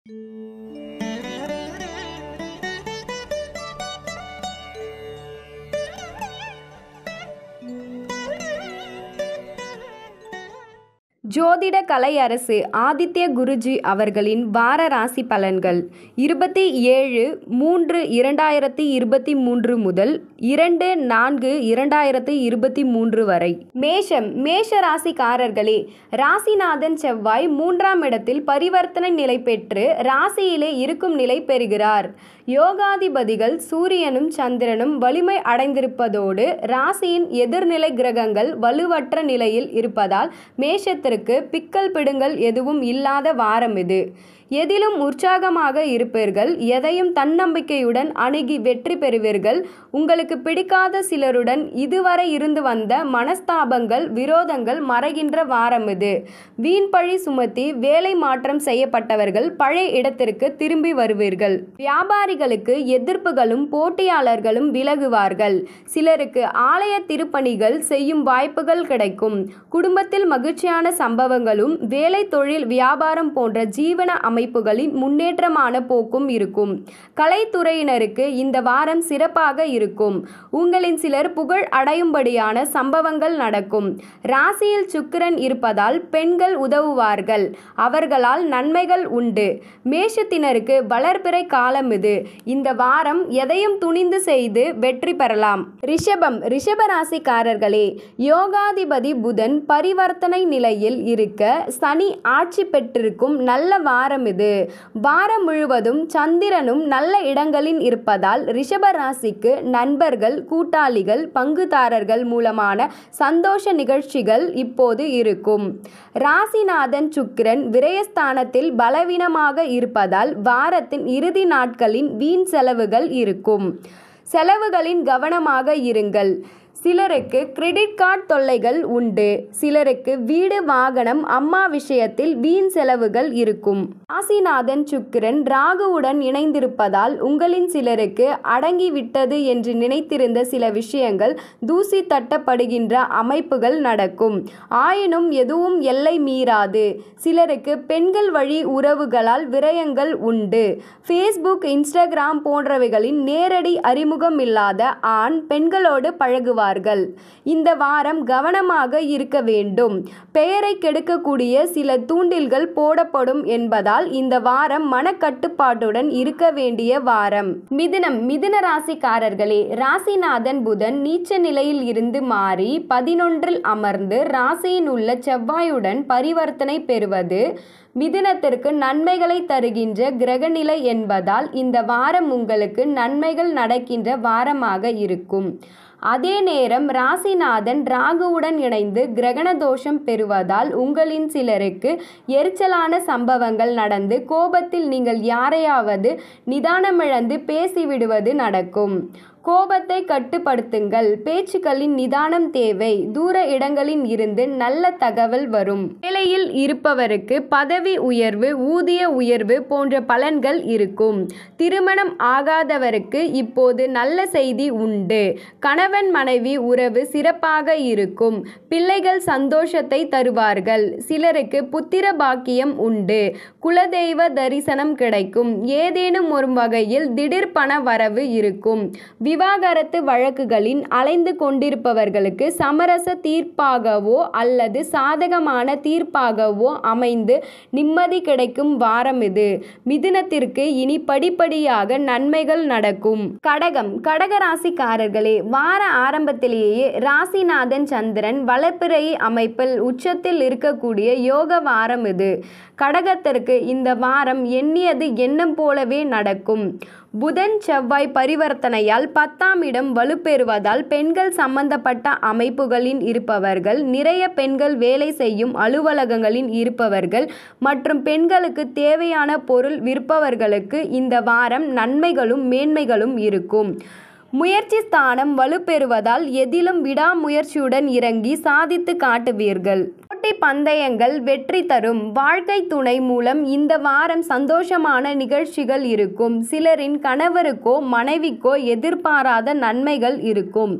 ஜோதிட கலையரசு ஆதித்ய குருஜி அவர்களின் வார ராசி பலன்கள் இருபத்தி ஏழு மூன்று இரண்டாயிரத்தி இருபத்தி மூன்று முதல் இரண்டு நான்கு இரண்டாயிரத்தி இருபத்தி மூன்று வரை மேஷம் மேஷ ராசிக்காரர்களே ராசிநாதன் செவ்வாய் மூன்றாம் இடத்தில் பரிவர்த்தனை நிலை பெற்று ராசியிலே இருக்கும் நிலை பெறுகிறார் யோகாதிபதிகள் சூரியனும் சந்திரனும் வலிமை அடைந்திருப்பதோடு ராசியின் எதிர்நிலை கிரகங்கள் வலுவற்ற நிலையில் இருப்பதால் மேஷத்திற்கு பிக்கல் பிடுங்கல் எதுவும் இல்லாத வாரம் இது எதிலும் உற்சாகமாக இருப்பீர்கள் எதையும் தன்னம்பிக்கையுடன் அணுகி வெற்றி பெறுவீர்கள் உங்களுக்கு பிடிக்காத சிலருடன் இதுவரை இருந்து வந்த மனஸ்தாபங்கள் விரோதங்கள் மறைகின்ற வாரம் இது வீண் பழி சுமத்தி வேலை மாற்றம் செய்யப்பட்டவர்கள் பழைய இடத்திற்கு திரும்பி வருவீர்கள் வியாபாரிகளுக்கு எதிர்ப்புகளும் போட்டியாளர்களும் விலகுவார்கள் சிலருக்கு ஆலய திருப்பணிகள் செய்யும் வாய்ப்புகள் கிடைக்கும் குடும்பத்தில் மகிழ்ச்சியான சம்பவங்களும் வேலை தொழில் வியாபாரம் போன்ற ஜீவன அமைப்புகளின் முன்னேற்றமான போக்கும் இருக்கும் கலைத்துறையினருக்கு இந்த வாரம் சிறப்பாக இருக்கும் உங்களின் சிலர் புகழ் அடையும்படியான சம்பவங்கள் நடக்கும் ராசியில் சுக்கிரன் இருப்பதால் பெண்கள் உதவுவார்கள் அவர்களால் நன்மைகள் உண்டு மேஷத்தினருக்கு வளர்பிறை காலம் இது இந்த வாரம் எதையும் துணிந்து செய்து வெற்றி பெறலாம் ரிஷபம் ரிஷப ராசிக்காரர்களே யோகாதிபதி புதன் பரிவர்த்தனை நிலையில் இருக்க சனி ஆட்சி பெற்றிருக்கும் நல்ல வாரம் இது வாரம் முழுவதும் சந்திரனும் நல்ல இடங்களில் இருப்பதால் ரிஷப ராசிக்கு நண்பர்கள் கூட்டாளிகள் பங்குதாரர்கள் மூலமான சந்தோஷ நிகழ்ச்சிகள் இப்போது இருக்கும் ராசிநாதன் சுக்கிரன் விரயஸ்தானத்தில் பலவீனமாக இருப்பதால் வாரத்தின் இறுதி நாட்களின் வீண் செலவுகள் இருக்கும் செலவுகளின் கவனமாக இருங்கள் சிலருக்கு கிரெடிட் கார்டு தொல்லைகள் உண்டு சிலருக்கு வீடு வாகனம் அம்மா விஷயத்தில் வீண் செலவுகள் இருக்கும் ராசிநாதன் சுக்கிரன் ராகுவுடன் இணைந்திருப்பதால் உங்களின் சிலருக்கு அடங்கிவிட்டது என்று நினைத்திருந்த சில விஷயங்கள் தூசி தட்டப்படுகின்ற அமைப்புகள் நடக்கும் ஆயினும் எதுவும் எல்லை மீறாது சிலருக்கு பெண்கள் வழி உறவுகளால் விரயங்கள் உண்டு ஃபேஸ்புக் இன்ஸ்டாகிராம் போன்றவைகளின் நேரடி அறிமுகம் இல்லாத ஆண் பெண்களோடு பழகுவார் வருவார்கள் இந்த வாரம் கவனமாக இருக்க வேண்டும் பெயரை கெடுக்கக்கூடிய சில தூண்டில்கள் போடப்படும் என்பதால் இந்த வாரம் மனக்கட்டுப்பாட்டுடன் இருக்க வேண்டிய வாரம் மிதுனம் மிதுன ராசிக்காரர்களே ராசிநாதன் புதன் நீச்ச நிலையில் இருந்து மாறி பதினொன்றில் அமர்ந்து ராசியின் உள்ள செவ்வாயுடன் பரிவர்த்தனை பெறுவது மிதுனத்திற்கு நன்மைகளை தருகின்ற கிரகநிலை என்பதால் இந்த வாரம் உங்களுக்கு நன்மைகள் நடக்கின்ற வாரமாக இருக்கும் அதே நேரம் ராசிநாதன் ராகுவுடன் இணைந்து கிரகண தோஷம் பெறுவதால் உங்களின் சிலருக்கு எரிச்சலான சம்பவங்கள் நடந்து கோபத்தில் நீங்கள் யாரையாவது நிதானமிழந்து பேசிவிடுவது நடக்கும் கோபத்தை கட்டுப்படுத்துங்கள் பேச்சுக்களின் நிதானம் தேவை தூர இடங்களில் இருந்து நல்ல தகவல் வரும் வேலையில் இருப்பவருக்கு பதவி உயர்வு ஊதிய உயர்வு போன்ற பலன்கள் இருக்கும் திருமணம் ஆகாதவருக்கு இப்போது நல்ல செய்தி உண்டு கணவன் மனைவி உறவு சிறப்பாக இருக்கும் பிள்ளைகள் சந்தோஷத்தை தருவார்கள் சிலருக்கு புத்திர பாக்கியம் உண்டு குலதெய்வ தரிசனம் கிடைக்கும் ஏதேனும் ஒரு வகையில் திடீர் பண வரவு இருக்கும் விவாகரத்து வழக்குகளின் அலைந்து கொண்டிருப்பவர்களுக்கு சமரச தீர்ப்பாகவோ அல்லது சாதகமான தீர்ப்பாகவோ அமைந்து நிம்மதி கிடைக்கும் வாரம் இது மிதுனத்திற்கு இனி படிப்படியாக நன்மைகள் நடக்கும் கடகம் கடக ராசிக்காரர்களே வார ஆரம்பத்திலேயே ராசிநாதன் சந்திரன் வளப்பிறை அமைப்பில் உச்சத்தில் இருக்கக்கூடிய யோக வாரம் இது கடகத்திற்கு இந்த வாரம் எண்ணியது எண்ணம் போலவே நடக்கும் புதன் செவ்வாய் பரிவர்த்தனையால் பத்தாம் இடம் வலுப்பெறுவதால் பெண்கள் சம்பந்தப்பட்ட அமைப்புகளில் இருப்பவர்கள் நிறைய பெண்கள் வேலை செய்யும் அலுவலகங்களில் இருப்பவர்கள் மற்றும் பெண்களுக்கு தேவையான பொருள் விற்பவர்களுக்கு இந்த வாரம் நன்மைகளும் மேன்மைகளும் இருக்கும் முயற்சி ஸ்தானம் வலுப்பெறுவதால் எதிலும் விடாமுயற்சியுடன் இறங்கி சாதித்து காட்டுவீர்கள் போட்டி பந்தயங்கள் வெற்றி தரும் வாழ்க்கை துணை மூலம் இந்த வாரம் சந்தோஷமான நிகழ்ச்சிகள் இருக்கும் சிலரின் கணவருக்கோ மனைவிக்கோ எதிர்பாராத நன்மைகள் இருக்கும்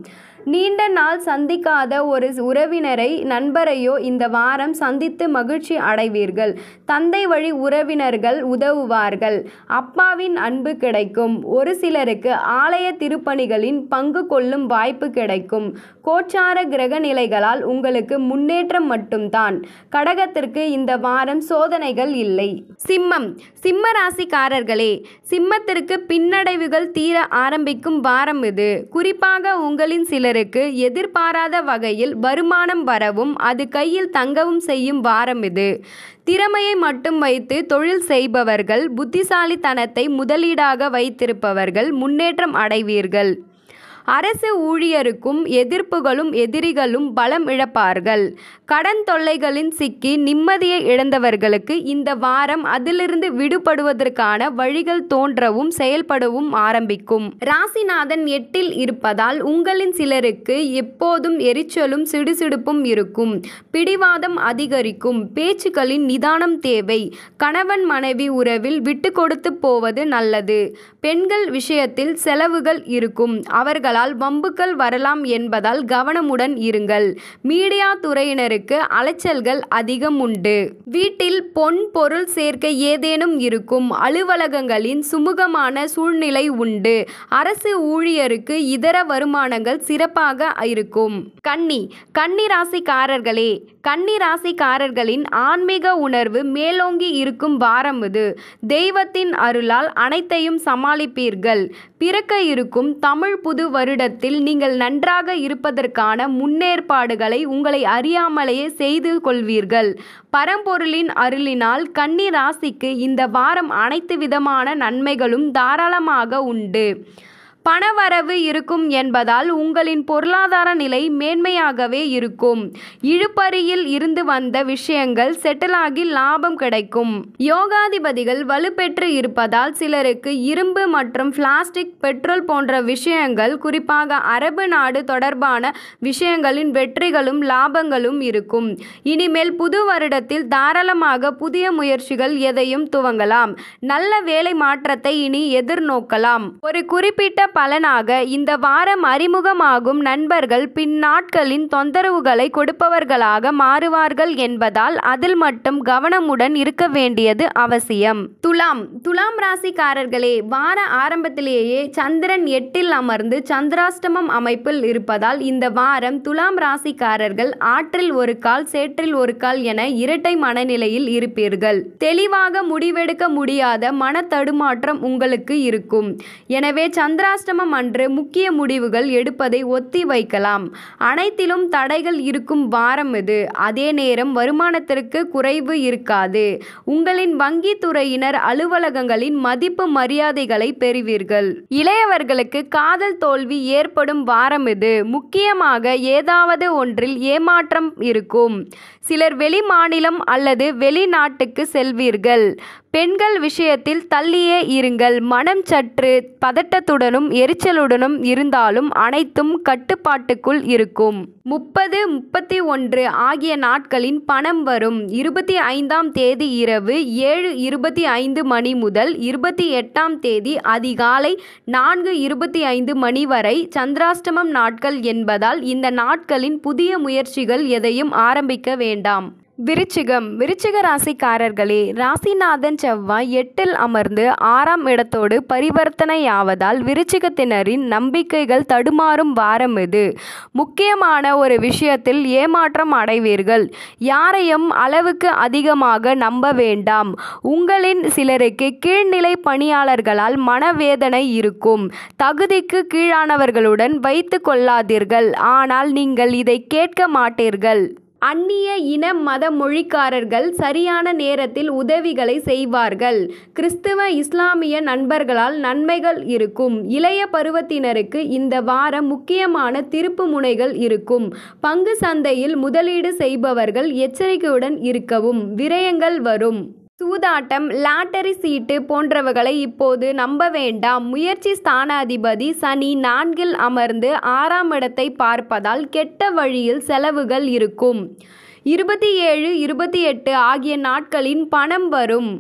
நீண்ட நாள் சந்திக்காத ஒரு உறவினரை நண்பரையோ இந்த வாரம் சந்தித்து மகிழ்ச்சி அடைவீர்கள் தந்தை வழி உறவினர்கள் உதவுவார்கள் அப்பாவின் அன்பு கிடைக்கும் ஒரு சிலருக்கு ஆலய திருப்பணிகளின் பங்கு கொள்ளும் வாய்ப்பு கிடைக்கும் கோச்சார கிரக நிலைகளால் உங்களுக்கு முன்னேற்றம் மட்டும்தான் கடகத்திற்கு இந்த வாரம் சோதனைகள் இல்லை சிம்மம் சிம்ம ராசிக்காரர்களே சிம்மத்திற்கு பின்னடைவுகள் தீர ஆரம்பிக்கும் வாரம் இது குறிப்பாக உங்களின் சிலருக்கு எதிர்பாராத வகையில் வருமானம் வரவும் அது கையில் தங்கவும் செய்யும் வாரம் இது திறமையை மட்டும் வைத்து தொழில் செய்பவர்கள் புத்திசாலித்தனத்தை முதலீடாக வைத்திருப்பவர்கள் முன்னேற்றம் அடைவீர்கள் அரசு ஊழியருக்கும் எதிர்ப்புகளும் எதிரிகளும் பலம் இழப்பார்கள் கடன் தொல்லைகளின் சிக்கி நிம்மதியை இழந்தவர்களுக்கு இந்த வாரம் அதிலிருந்து விடுபடுவதற்கான வழிகள் தோன்றவும் செயல்படவும் ஆரம்பிக்கும் ராசிநாதன் எட்டில் இருப்பதால் உங்களின் சிலருக்கு எப்போதும் எரிச்சலும் சிடுசிடுப்பும் இருக்கும் பிடிவாதம் அதிகரிக்கும் பேச்சுக்களின் நிதானம் தேவை கணவன் மனைவி உறவில் விட்டு கொடுத்து போவது நல்லது பெண்கள் விஷயத்தில் செலவுகள் இருக்கும் அவர்களால் வம்புகள் வரலாம் என்பதால் கவனமுடன் இருங்கள் மீடியா துறையினருக்கு அலைச்சல்கள் அதிகம் உண்டு வீட்டில் பொன் பொருள் சேர்க்கை ஏதேனும் இருக்கும் அலுவலகங்களின் சுமூகமான சூழ்நிலை உண்டு அரசு ஊழியருக்கு இதர வருமானங்கள் சிறப்பாக இருக்கும் கன்னி கன்னி ராசிக்காரர்களே கன்னி ராசிக்காரர்களின் ஆன்மீக உணர்வு மேலோங்கி இருக்கும் வாரம் இது தெய்வத்தின் அருளால் அனைத்தையும் சமாளிப்பீர்கள் பிறக்க இருக்கும் தமிழ் புது வருடத்தில் நீங்கள் நன்றாக இருப்பதற்கான முன்னேற்பாடுகளை உங்களை அறியாமலேயே செய்து கொள்வீர்கள் பரம்பொருளின் அருளினால் கன்னி ராசிக்கு இந்த வாரம் அனைத்து விதமான நன்மைகளும் தாராளமாக உண்டு பணவரவு இருக்கும் என்பதால் உங்களின் பொருளாதார நிலை மேன்மையாகவே இருக்கும் இழுபறியில் இருந்து வந்த விஷயங்கள் செட்டிலாகி லாபம் கிடைக்கும் யோகாதிபதிகள் வலுப்பெற்று இருப்பதால் சிலருக்கு இரும்பு மற்றும் பிளாஸ்டிக் பெட்ரோல் போன்ற விஷயங்கள் குறிப்பாக அரபு நாடு தொடர்பான விஷயங்களின் வெற்றிகளும் லாபங்களும் இருக்கும் இனிமேல் புது வருடத்தில் தாராளமாக புதிய முயற்சிகள் எதையும் துவங்கலாம் நல்ல வேலை மாற்றத்தை இனி எதிர்நோக்கலாம் ஒரு குறிப்பிட்ட பலனாக இந்த வாரம் அறிமுகமாகும் நண்பர்கள் பின்னாட்களின் தொந்தரவுகளை கொடுப்பவர்களாக மாறுவார்கள் என்பதால் அதில் மட்டும் கவனமுடன் இருக்க வேண்டியது அவசியம் துலாம் துலாம் ராசிக்காரர்களே வார ஆரம்பத்திலேயே சந்திரன் எட்டில் அமர்ந்து சந்திராஷ்டமம் அமைப்பில் இருப்பதால் இந்த வாரம் துலாம் ராசிக்காரர்கள் ஆற்றில் ஒரு கால் சேற்றில் ஒரு கால் என இரட்டை மனநிலையில் இருப்பீர்கள் தெளிவாக முடிவெடுக்க முடியாத மன தடுமாற்றம் உங்களுக்கு இருக்கும் எனவே சந்திராஷ்டமம் அன்று முக்கிய முடிவுகள் எடுப்பதை ஒத்தி வைக்கலாம் அனைத்திலும் தடைகள் இருக்கும் வாரம் இது அதே நேரம் வருமானத்திற்கு குறைவு இருக்காது உங்களின் வங்கி துறையினர் அலுவலகங்களின் மதிப்பு மரியாதைகளை பெறுவீர்கள் இளையவர்களுக்கு காதல் தோல்வி ஏற்படும் வாரம் இது முக்கியமாக ஏதாவது ஒன்றில் ஏமாற்றம் இருக்கும் சிலர் வெளி மாநிலம் அல்லது வெளிநாட்டுக்கு செல்வீர்கள் பெண்கள் விஷயத்தில் தள்ளியே இருங்கள் மனம் சற்று பதட்டத்துடனும் எரிச்சலுடனும் இருந்தாலும் அனைத்தும் கட்டுப்பாட்டுக்குள் இருக்கும் முப்பது முப்பத்தி ஒன்று ஆகிய நாட்களின் பணம் வரும் இருபத்தி ஐந்தாம் தேதி இரவு ஏழு இருபத்தி ஐந்து மணி முதல் இருபத்தி எட்டாம் தேதி அதிகாலை நான்கு இருபத்தி ஐந்து மணி வரை சந்திராஷ்டமம் நாட்கள் என்பதால் இந்த நாட்களின் புதிய முயற்சிகள் எதையும் ஆரம்பிக்க வேண்டாம் விருச்சிகம் விருச்சிக ராசிக்காரர்களே ராசிநாதன் செவ்வாய் எட்டில் அமர்ந்து ஆறாம் இடத்தோடு பரிவர்த்தனையாவதால் விருச்சிகத்தினரின் நம்பிக்கைகள் தடுமாறும் வாரம் இது முக்கியமான ஒரு விஷயத்தில் ஏமாற்றம் அடைவீர்கள் யாரையும் அளவுக்கு அதிகமாக நம்ப வேண்டாம் உங்களின் சிலருக்கு கீழ்நிலை பணியாளர்களால் மனவேதனை இருக்கும் தகுதிக்கு கீழானவர்களுடன் வைத்து கொள்ளாதீர்கள் ஆனால் நீங்கள் இதை கேட்க மாட்டீர்கள் அந்நிய இன மத மொழிக்காரர்கள் சரியான நேரத்தில் உதவிகளை செய்வார்கள் கிறிஸ்துவ இஸ்லாமிய நண்பர்களால் நன்மைகள் இருக்கும் இளைய பருவத்தினருக்கு இந்த வாரம் முக்கியமான திருப்பு முனைகள் இருக்கும் பங்கு சந்தையில் முதலீடு செய்பவர்கள் எச்சரிக்கையுடன் இருக்கவும் விரயங்கள் வரும் சூதாட்டம் லாட்டரி சீட்டு போன்றவைகளை இப்போது நம்ப வேண்டாம் முயற்சி ஸ்தானாதிபதி சனி நான்கில் அமர்ந்து ஆறாம் இடத்தை பார்ப்பதால் கெட்ட வழியில் செலவுகள் இருக்கும் இருபத்தி ஏழு இருபத்தி எட்டு ஆகிய நாட்களின் பணம் வரும்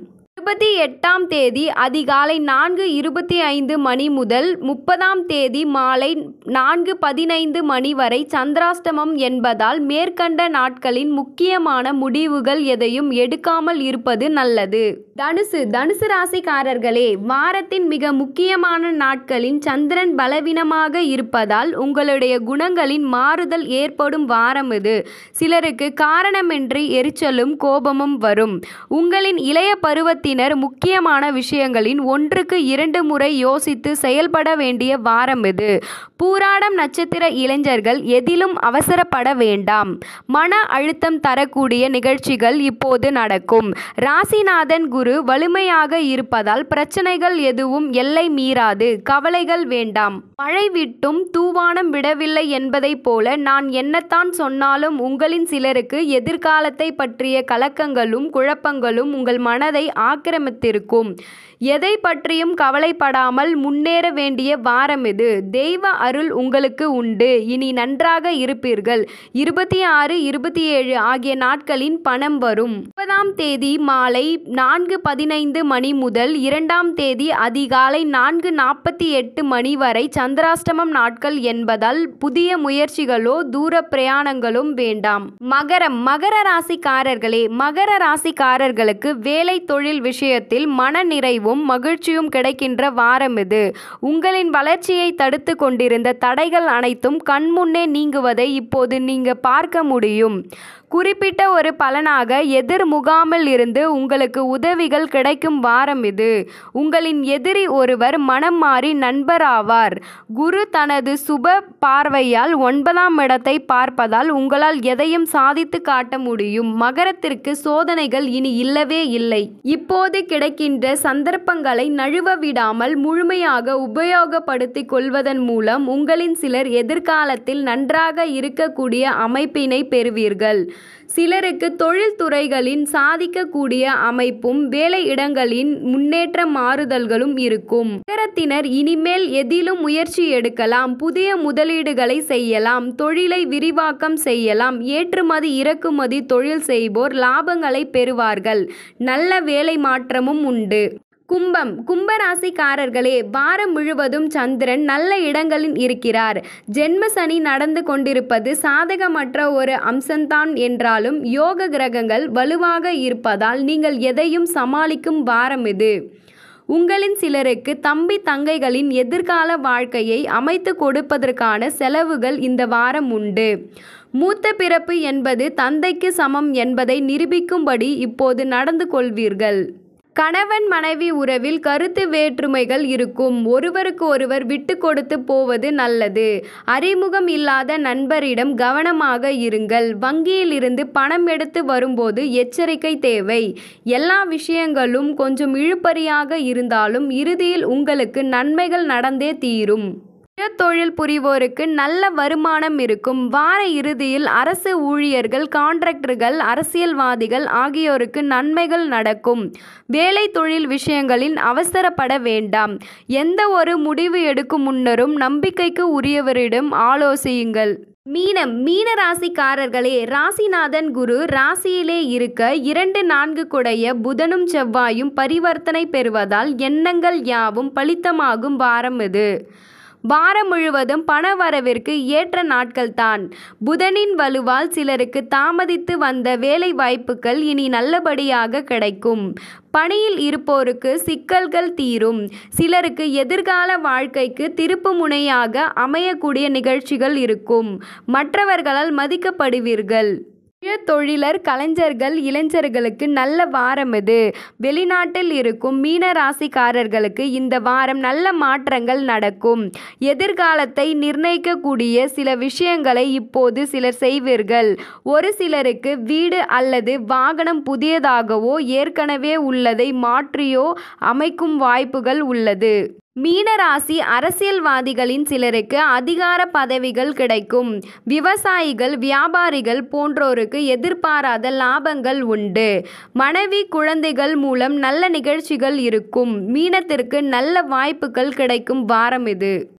இருபத்தி எட்டாம் தேதி அதிகாலை நான்கு இருபத்தி ஐந்து மணி முதல் முப்பதாம் தேதி மாலை நான்கு பதினைந்து மணி வரை சந்திராஷ்டமம் என்பதால் மேற்கண்ட நாட்களின் முக்கியமான முடிவுகள் எதையும் எடுக்காமல் இருப்பது நல்லது தனுசு தனுசு ராசிக்காரர்களே வாரத்தின் மிக முக்கியமான நாட்களின் சந்திரன் பலவீனமாக இருப்பதால் உங்களுடைய குணங்களின் மாறுதல் ஏற்படும் வாரம் இது சிலருக்கு காரணமின்றி எரிச்சலும் கோபமும் வரும் உங்களின் இளைய பருவத்தினர் முக்கியமான விஷயங்களின் ஒன்றுக்கு இரண்டு முறை யோசித்து செயல்பட வேண்டிய வாரம் இது பூராடம் நட்சத்திர இளைஞர்கள் எதிலும் அவசரப்பட வேண்டாம் மன அழுத்தம் தரக்கூடிய நிகழ்ச்சிகள் இப்போது நடக்கும் ராசிநாதன் குரு வலிமையாக இருப்பதால் பிரச்சனைகள் எதுவும் எல்லை மீறாது கவலைகள் வேண்டாம் மழை விட்டும் தூவானம் விடவில்லை என்பதைப் போல நான் என்னத்தான் சொன்னாலும் உங்களின் சிலருக்கு எதிர்காலத்தை பற்றிய கலக்கங்களும் குழப்பங்களும் உங்கள் மனதை ஆக்கிரமித்திருக்கும் எதை பற்றியும் கவலைப்படாமல் முன்னேற வேண்டிய வாரம் இது தெய்வ அருள் உங்களுக்கு உண்டு இனி நன்றாக இருப்பீர்கள் இருபத்தி ஆறு இருபத்தி ஏழு ஆகிய நாட்களின் பணம் வரும் முப்பதாம் தேதி மாலை நான்கு பதினைந்து மணி முதல் இரண்டாம் தேதி அதிகாலை நான்கு நாற்பத்தி எட்டு மணி வரை சந்திராஷ்டமம் நாட்கள் என்பதால் புதிய முயற்சிகளோ தூர பிரயாணங்களும் வேண்டாம் மகரம் மகர ராசிக்காரர்களே மகர ராசிக்காரர்களுக்கு வேலை தொழில் விஷயத்தில் மன நிறைவும் மகிழ்ச்சியும் கிடைக்கின்ற வாரம் இது உங்களின் வளர்ச்சியை தடுத்து கொண்டிருந்த தடைகள் அனைத்தும் கண்முன்னே நீங்குவதை இப்போது நீங்க பார்க்க முடியும் குறிப்பிட்ட ஒரு பலனாக எதிர் முகாமில் இருந்து உங்களுக்கு உதவிகள் கிடைக்கும் வாரம் இது உங்களின் எதிரி ஒருவர் மனம் மாறி நண்பர் ஆவார் குரு தனது சுப பார்வையால் ஒன்பதாம் இடத்தை பார்ப்பதால் உங்களால் எதையும் சாதித்து காட்ட முடியும் மகரத்திற்கு சோதனைகள் இனி இல்லவே இல்லை இப்போது கிடைக்கின்ற சந்தர்ப்பங்களை நழுவ விடாமல் முழுமையாக உபயோகப்படுத்திக் கொள்வதன் மூலம் உங்களின் சிலர் எதிர்காலத்தில் நன்றாக இருக்கக்கூடிய அமைப்பினை பெறுவீர்கள் சிலருக்கு தொழில் துறைகளின் சாதிக்கக்கூடிய அமைப்பும் வேலை இடங்களின் முன்னேற்ற மாறுதல்களும் இருக்கும் நகரத்தினர் இனிமேல் எதிலும் முயற்சி எடுக்கலாம் புதிய முதலீடுகளை செய்யலாம் தொழிலை விரிவாக்கம் செய்யலாம் ஏற்றுமதி இறக்குமதி தொழில் செய்வோர் லாபங்களை பெறுவார்கள் நல்ல வேலை மாற்றமும் உண்டு கும்பம் கும்பராசிக்காரர்களே வாரம் முழுவதும் சந்திரன் நல்ல இடங்களில் இருக்கிறார் ஜென்ம சனி நடந்து கொண்டிருப்பது சாதகமற்ற ஒரு அம்சம்தான் என்றாலும் யோக கிரகங்கள் வலுவாக இருப்பதால் நீங்கள் எதையும் சமாளிக்கும் வாரம் இது உங்களின் சிலருக்கு தம்பி தங்கைகளின் எதிர்கால வாழ்க்கையை அமைத்து கொடுப்பதற்கான செலவுகள் இந்த வாரம் உண்டு மூத்த பிறப்பு என்பது தந்தைக்கு சமம் என்பதை நிரூபிக்கும்படி இப்போது நடந்து கொள்வீர்கள் கணவன் மனைவி உறவில் கருத்து வேற்றுமைகள் இருக்கும் ஒருவருக்கு ஒருவர் விட்டு கொடுத்து போவது நல்லது அறிமுகம் இல்லாத நண்பரிடம் கவனமாக இருங்கள் வங்கியில் இருந்து பணம் எடுத்து வரும்போது எச்சரிக்கை தேவை எல்லா விஷயங்களும் கொஞ்சம் இழுபறியாக இருந்தாலும் இறுதியில் உங்களுக்கு நன்மைகள் நடந்தே தீரும் சுய தொழில் புரிவோருக்கு நல்ல வருமானம் இருக்கும் வார இறுதியில் அரசு ஊழியர்கள் கான்ட்ராக்டர்கள் அரசியல்வாதிகள் ஆகியோருக்கு நன்மைகள் நடக்கும் வேலை தொழில் விஷயங்களில் அவசரப்பட வேண்டாம் எந்த ஒரு முடிவு எடுக்கும் முன்னரும் நம்பிக்கைக்கு உரியவரிடம் ஆலோசியுங்கள் மீனம் மீன ராசிக்காரர்களே ராசிநாதன் குரு ராசியிலே இருக்க இரண்டு நான்கு குடைய புதனும் செவ்வாயும் பரிவர்த்தனை பெறுவதால் எண்ணங்கள் யாவும் பலித்தமாகும் வாரம் இது வாரம் முழுவதும் பண வரவிற்கு ஏற்ற நாட்கள்தான் புதனின் வலுவால் சிலருக்கு தாமதித்து வந்த வேலை வாய்ப்புகள் இனி நல்லபடியாக கிடைக்கும் பணியில் இருப்போருக்கு சிக்கல்கள் தீரும் சிலருக்கு எதிர்கால வாழ்க்கைக்கு திருப்பு முனையாக அமையக்கூடிய நிகழ்ச்சிகள் இருக்கும் மற்றவர்களால் மதிக்கப்படுவீர்கள் சுய தொழிலர் கலைஞர்கள் இளைஞர்களுக்கு நல்ல வாரம் இது வெளிநாட்டில் இருக்கும் மீன ராசிக்காரர்களுக்கு இந்த வாரம் நல்ல மாற்றங்கள் நடக்கும் எதிர்காலத்தை நிர்ணயிக்கக்கூடிய சில விஷயங்களை இப்போது சிலர் செய்வீர்கள் ஒரு சிலருக்கு வீடு அல்லது வாகனம் புதியதாகவோ ஏற்கனவே உள்ளதை மாற்றியோ அமைக்கும் வாய்ப்புகள் உள்ளது மீனராசி அரசியல்வாதிகளின் சிலருக்கு அதிகார பதவிகள் கிடைக்கும் விவசாயிகள் வியாபாரிகள் போன்றோருக்கு எதிர்பாராத லாபங்கள் உண்டு மனைவி குழந்தைகள் மூலம் நல்ல நிகழ்ச்சிகள் இருக்கும் மீனத்திற்கு நல்ல வாய்ப்புகள் கிடைக்கும் வாரம் இது